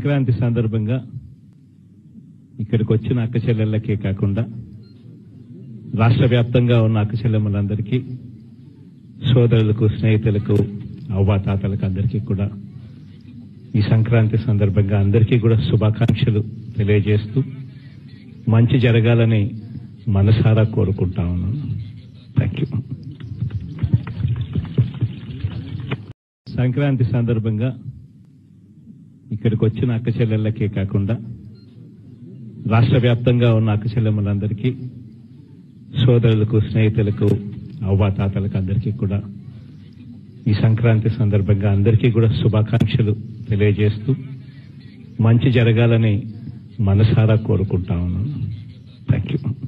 సంక్రాంతి సందర్భంగా ఇక్కడికి వచ్చిన అక్క చెల్లెళ్ళకే కాకుండా రాష్ట్ర వ్యాప్తంగా ఉన్న అక్క చెల్లెమ్మలందరికీ సోదరులకు స్నేహితులకు అవ్వాతాతలకు అందరికీ కూడా ఈ సంక్రాంతి సందర్భంగా అందరికీ కూడా శుభాకాంక్షలు తెలియజేస్తూ మంచి జరగాలని మనసారా కోరుకుంటా ఉన్నాను థ్యాంక్ యూ సంక్రాంతి సందర్భంగా ఇక్కడికి వచ్చిన అక్క చెల్లెళ్ళకే కాకుండా రాష్ట్ర వ్యాప్తంగా ఉన్న అక్క చెల్లెమ్మలందరికీ సోదరులకు స్నేహితులకు అవ్వాతాతలకు అందరికీ కూడా ఈ సంక్రాంతి సందర్భంగా అందరికీ కూడా శుభాకాంక్షలు తెలియజేస్తూ మంచి జరగాలని మనసారా కోరుకుంటా ఉన్నాను థ్యాంక్ యూ